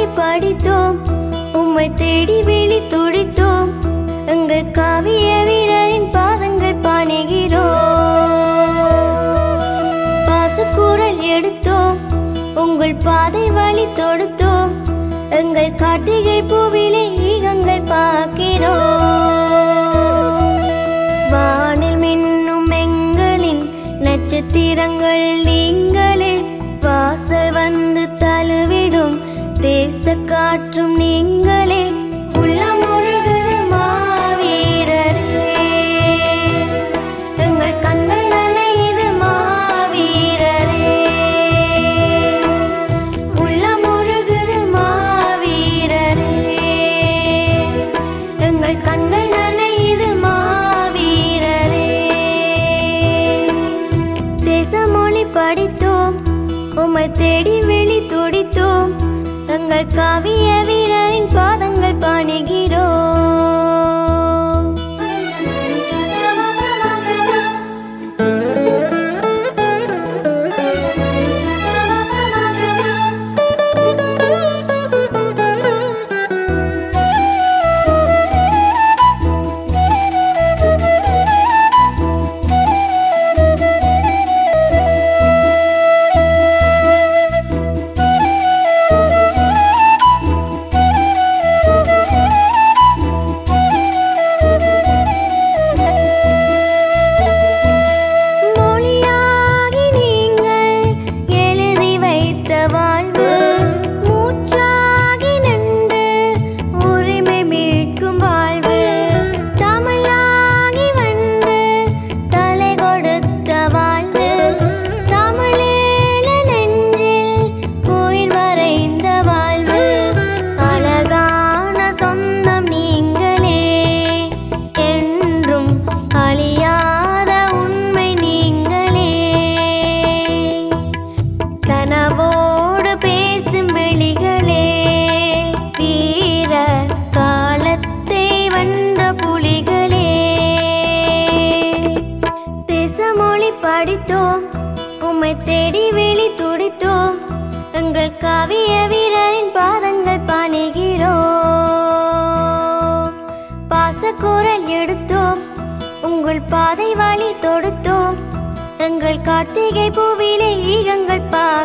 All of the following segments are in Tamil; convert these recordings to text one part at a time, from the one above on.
படித்தோம் உம்மை தேடி விழி துடித்தோம் எங்கள் காவிய வீரரின் பாதங்கள் பாணுகிறோம் பாசக்கூரல் எடுத்தோம் உங்கள் பாதை வழி தொடுத்தோம் எங்கள் கார்த்திகை பூவிலே ஈகங்கள் பார்க்கிறோம் வானில் மின்னும் எங்களின் நட்சத்திரங்கள் நீங்களே வாசல் வந்து தழுவிடும் தேச காற்றும் நீங்களே உள்ளம் முழுகுது மாவீரரே எங்கள் கண்கள் நனையுது மாவீரரே உள்ளம் முழுகுது மாவீரரே எங்கள் கண்கள் நனையுது மாவீரரே தேசமொழி படித்தோம் உம்மை தேடி வெளி துடித்தோம் எங்கள் காவிய வீரரின் பாதங்கள் பாணுகிறோம் மொழியாகி நீங்கள் எழுதி வைத்த வாழ்வு மூச்சாகி நின்று உரிமை மீட்கும் வாழ்வு தமிழாகி வென்று தலை கொடுத்த வாழ்வு தமிழேழ நெஞ்சில் உயிர் வரைந்த வாழ்வு அழகான சொந்தம் நீங்களே என்றும் அழியாத உண்மை நீங்களே கனவோடு பேசும் விழிகளே வீர காலத்தை வென்ற புலிகளே தேசமொழி படித்தோம் உம்மை தேடி வெளி துடித்தோம் எங்கள் காவிய வீரரின் பாதங்கள் பாணுகிறோம் பாசக்குரல் எடுத்தோம் உங்கள் பாதை வழி தொடுத்தோம் எங்கள் கார்த்திகை பூவிலே ஈகங்கள்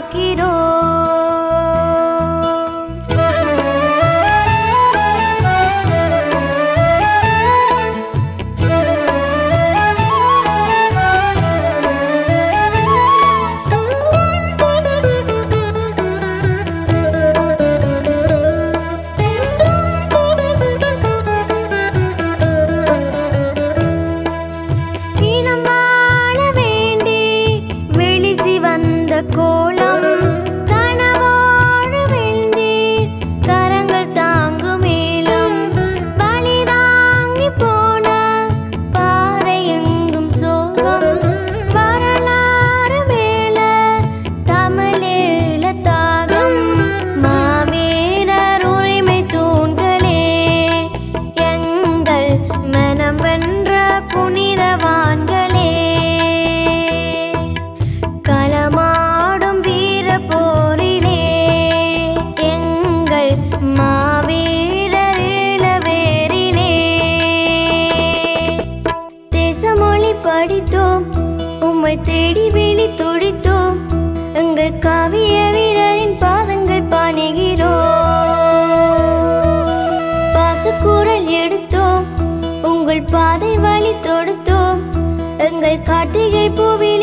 இனம் வாழ வேண்டி வெளிசி வந்த கோலம் கனவோடு வெந்தி கரங்கள் தாங்கும் மேலும் வழி தாங்கி போன பாதை எங்கும் சோகம் வரலாறு மேல தமிழீழ தாகம் மாவீரர் உரிமை தூண்களே எங்கள் மனம் வென்ற புனிதவான்களே களமாடும் வீர போரிலே எங்கள் மாவீரர் இளவேரிலே தேசமொழி படித்தோம் உம்மை தேடி விழி துடித்தோம் எங்கள் காவிய வீரரின் பாதங்கள் பாணுகிறோம் பாசக்கூரல் எடுத்தோம் உங்கள் பாதை வழி தொடுத்தோம் எங்கள் கார்த்திகை பூவில்